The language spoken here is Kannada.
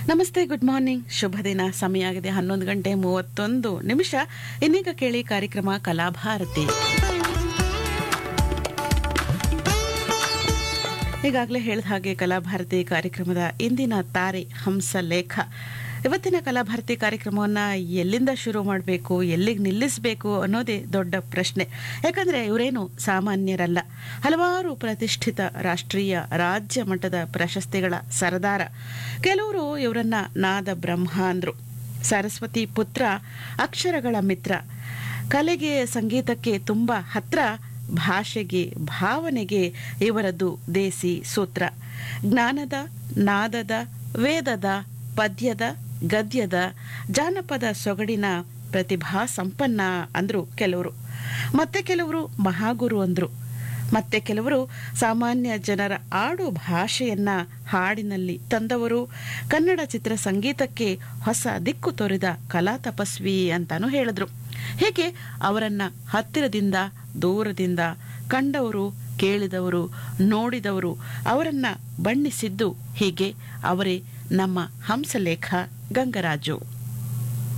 ನಮಸ್ತೆ ಗುಡ್ ಮಾರ್ನಿಂಗ್ ಶುಭ ದಿನ ಸಮಯ ಆಗಿದೆ ಹನ್ನೊಂದು ಗಂಟೆ ಮೂವತ್ತೊಂದು ನಿಮಿಷ ಇನ್ನೀಗ ಕೇಳಿ ಕಾರ್ಯಕ್ರಮ ಕಲಾಭಾರತಿ ಈಗಾಗಲೇ ಹೇಳಿದ ಹಾಗೆ ಕಲಾಭಾರತಿ ಕಾರ್ಯಕ್ರಮದ ಇಂದಿನ ತಾರೆ ಹಂಸಲೇಖ ಇವತ್ತಿನ ಕಲಾಭಾರತಿ ಕಾರ್ಯಕ್ರಮವನ್ನು ಎಲ್ಲಿಂದ ಶುರು ಮಾಡಬೇಕು ಎಲ್ಲಿಗೆ ನಿಲ್ಲಿಸಬೇಕು ಅನ್ನೋದೇ ದೊಡ್ಡ ಪ್ರಶ್ನೆ ಯಾಕಂದರೆ ಇವರೇನು ಸಾಮಾನ್ಯರಲ್ಲ ಹಲವಾರು ಪ್ರತಿಷ್ಠಿತ ರಾಷ್ಟ್ರೀಯ ರಾಜ್ಯ ಮಟ್ಟದ ಪ್ರಶಸ್ತಿಗಳ ಸರದಾರ ಕೆಲವರು ಇವರನ್ನ ನಾದ ಬ್ರಹ್ಮ ಅಂದ್ರು ಸರಸ್ವತಿ ಪುತ್ರ ಅಕ್ಷರಗಳ ಮಿತ್ರ ಕಲೆಗೆ ಸಂಗೀತಕ್ಕೆ ತುಂಬ ಹತ್ರ ಭಾಷೆಗೆ ಭಾವನೆಗೆ ಇವರದ್ದು ದೇಸಿ ಸೂತ್ರ ಜ್ಞಾನದ ನಾದದ ವೇದದ ಪದ್ಯದ ಗದ್ಯದ ಜಾನಪದ ಸೊಗಡಿನ ಪ್ರತಿಭಾ ಸಂಪನ್ನ ಅಂದ್ರು ಕೆಲವರು ಮತ್ತೆ ಕೆಲವರು ಮಹಾಗುರು ಅಂದ್ರು ಮತ್ತೆ ಕೆಲವರು ಸಾಮಾನ್ಯ ಜನರ ಆಡು ಭಾಷೆಯನ್ನ ಹಾಡಿನಲ್ಲಿ ತಂದವರು ಕನ್ನಡ ಚಿತ್ರ ಸಂಗೀತಕ್ಕೆ ಹೊಸ ದಿಕ್ಕು ತೋರಿದ ಕಲಾ ತಪಸ್ವಿ ಅಂತಾನು ಹೇಳಿದ್ರು ಹೀಗೆ ಅವರನ್ನ ಹತ್ತಿರದಿಂದ ದೂರದಿಂದ ಕಂಡವರು ಕೇಳಿದವರು ನೋಡಿದವರು ಅವರನ್ನ ಬಣ್ಣಿಸಿದ್ದು ಹೀಗೆ ಅವರೇ ನಮ್ಮ ಹಂಸಲೇಖ ಗಂಗರಾಜು